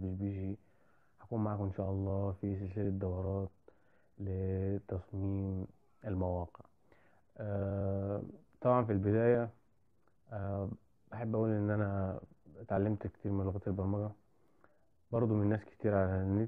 بشبيشي هكون معاكم إن شاء الله في سلسلة دورات لتصميم المواقع آه، طبعا في البداية آه، بحب أقول إن أنا اتعلمت كتير من لغات البرمجة برضو من ناس كتير على النت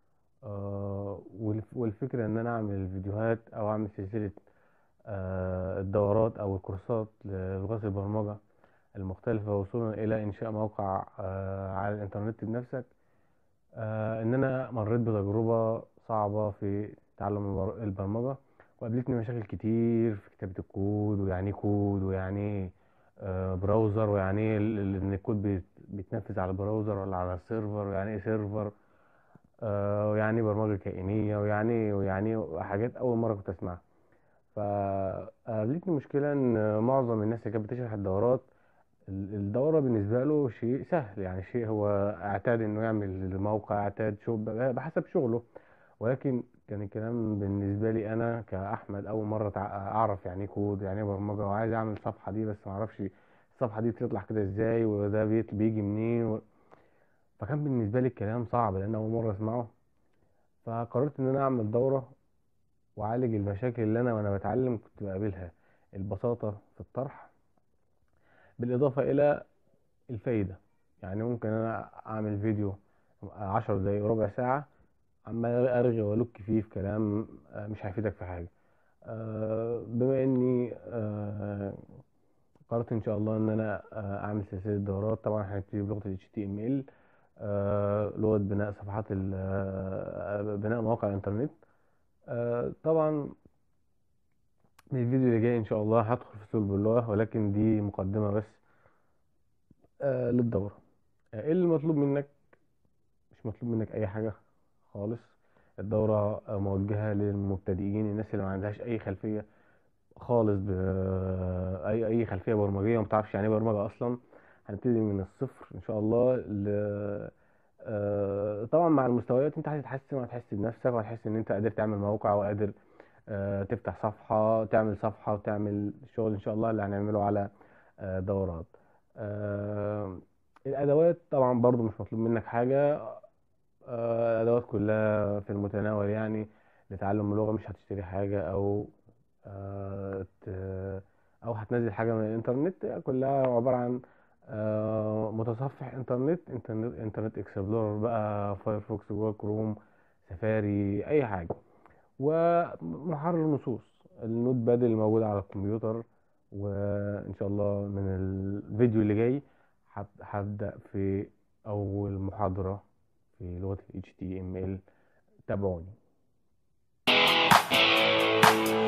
آه، والف- والفكرة إن أنا أعمل فيديوهات أو أعمل سلسلة آه، الدورات أو الكورسات للغات البرمجة المختلفة وصولا إلى إنشاء موقع آه، على الإنترنت بنفسك آه، إن أنا مريت بتجربة صعبة في تعلم البر- البرمجة وقابلتني مشاكل كتير في كتابة الكود ويعني إيه كود ويعني إيه آه، براوزر ويعني إيه ال- ال- إن الكود بيت- بيتنفذ على البراوزر ولا على السيرفر ويعني إيه سيرفر آه، ويعني إيه برمجة كائنية ويعني إيه ويعني إيه حاجات أول مرة كنت أسمعها فقابلتني مشكلة إن معظم الناس اللي كانت بتشرح الدورات ال- الدورة بالنسبة له شيء سهل يعني شيء هو اعتاد انه يعمل موقع اعتاد شو بحسب شغله ولكن كان الكلام بالنسبة لي انا كأحمد اول مرة تع- اعرف يعني ايه كود يعني ايه برمجة وعايز اعمل الصفحة دي بس ما اعرفش الصفحة دي بتطلع كده ازاي وده بيت- بيجي منين و... فكان بالنسبة لي الكلام صعب لان اول مرة اسمعه فقررت ان انا اعمل دورة واعالج المشاكل اللي انا وانا بتعلم كنت بقابلها البساطة في الطرح بالإضافة إلى الفايدة يعني ممكن أنا أعمل فيديو عشر دقايق ربع ساعة عمال أرغي وألك فيه في كلام آه، مش هيفيدك في حاجة آه، بما إني آه، قررت إن شاء الله إن أنا آه، أعمل سلسلة دورات طبعا هنبتدي بلغة ال HTML آه، لغة بناء صفحات ال- آه، بناء مواقع الإنترنت آه، طبعا من الفيديو اللي جاي إن شاء الله هدخل في صلب اللغة ولكن دي مقدمة بس آه، للدورة آه، ايه اللي مطلوب منك مش مطلوب منك اي حاجة خالص الدورة آه، موجهة للمبتدئين الناس اللي ما عندهاش اي خلفية خالص ب... اي اي خلفية برمجية وما تعرفش يعني ايه برمجة اصلا هنبتدي من الصفر ان شاء الله ل... آه، طبعا مع المستويات انت هتتحسن وهتحس بنفسك وهتحس ان انت قادر تعمل موقع وقادر آه، تفتح صفحة تعمل صفحة وتعمل شغل ان شاء الله اللي هنعمله على آه، دورات آه، الادوات طبعا برضو مش مطلوب منك حاجة آه، الادوات كلها في المتناول يعني لتعلم اللغة مش هتشتري حاجة او آه، ت- او هتنزل حاجة من الانترنت كلها عبارة عن آه، متصفح انترنت انترنت انترنت اكسبلورر بقى فايرفوكس جوجل كروم سفاري اي حاجة ومحرر نصوص النوت باد اللي موجود على الكمبيوتر وان شاء الله من الفيديو اللي جاي هب- هبدأ في اول محاضرة في لغة ال HTML تابعوني